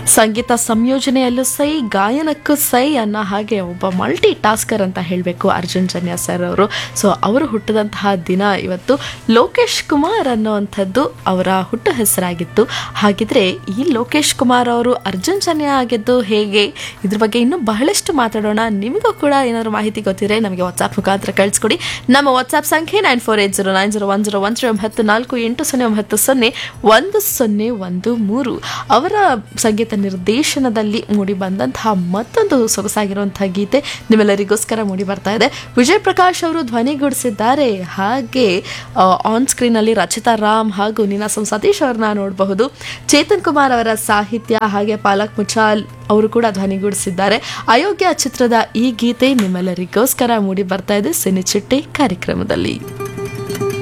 ಸಂಗೀತ ಸಂಯೋಜನೆಯಲ್ಲೂ ಸೈ ಗಾಯನಕ್ಕೂ ಸೈ ಅನ್ನೋ ಹಾಗೆ ಒಬ್ಬ ಮಲ್ಟಿ ಟಾಸ್ಕರ್ ಅಂತ ಹೇಳಬೇಕು ಅರ್ಜುನ್ ಜನ್ಯ ಸರ್ ಅವರು ಸೊ ಅವರು ಹುಟ್ಟಿದಂತಹ ದಿನ ಇವತ್ತು ಲೋಕೇಶ್ ಕುಮಾರ್ ಅನ್ನೋವಂಥದ್ದು ಅವರ ಹುಟ್ಟು ಹೆಸರಾಗಿತ್ತು ಹಾಗಿದ್ರೆ ಈ ಲೋಕೇಶ್ ಕುಮಾರ್ ಅವರು ಅರ್ಜುನ್ ಜನ್ಯ ಆಗಿದ್ದು ಹೇಗೆ ಇದ್ರ ಬಗ್ಗೆ ಇನ್ನೂ ಬಹಳಷ್ಟು ಮಾತಾಡೋಣ ನಿಮಗೂ ಕೂಡ ಏನಾದರೂ ಮಾಹಿತಿ ಗೊತ್ತಿದ್ರೆ ನಮಗೆ ವಾಟ್ಸ್ಆಪ್ ಮುಖಾಂತರ ಕಳಿಸ್ಕೊಡಿ ನಮ್ಮ ವಾಟ್ಸ್ಆಪ್ ಸಂಖ್ಯೆ nine four eight zero nine zero one zero one zero ಒಂಬತ್ತು ನಾಲ್ಕು ಎಂಟು ಸೊನ್ನೆ ಒಂಬತ್ತು ಸೊನ್ನೆ ಒಂದು ಸೊನ್ನೆ ಒಂದು ಮೂರು ಅವರ ಸಂಗೀತ ನಿರ್ದೇಶನದಲ್ಲಿ ಮೂಡಿ ಬಂದಂತಹ ಮತ್ತೊಂದು ಸೊಗಸಾಗಿರುವಂತಹ ಗೀತೆ ನಿಮ್ಮೆಲ್ಲರಿಗೋಸ್ಕರ ಮೂಡಿ ಬರ್ತಾ ಇದೆ ವಿಜಯ್ ಪ್ರಕಾಶ್ ಅವರು ಧ್ವನಿಗೂಡಿಸಿದ್ದಾರೆ ಹಾಗೆ ಆನ್ ಸ್ಕ್ರೀನ್ ಅಲ್ಲಿ ರಚಿತಾ ರಾಮ್ ಹಾಗೂ ನೀನಾಸಂ ಸತೀಶ್ ಅವ್ರನ್ನ ನೋಡಬಹುದು ಚೇತನ್ ಕುಮಾರ್ ಅವರ ಸಾಹಿತ್ಯ ಹಾಗೆ ಪಾಲಕ್ ಮುಚಾಲ್ ಅವರು ಕೂಡ ಧ್ವನಿಗೂಡಿಸಿದ್ದಾರೆ ಅಯೋಗ್ಯ ಚಿತ್ರದ ಈ ಗೀತೆ ನಿಮ್ಮೆಲ್ಲರಿಗೋಸ್ಕರ ಮೂಡಿ ಬರ್ತಾ ಇದೆ ಸಿನಿ ಚಿಟ್ಟೆ ಕಾರ್ಯಕ್ರಮದಲ್ಲಿ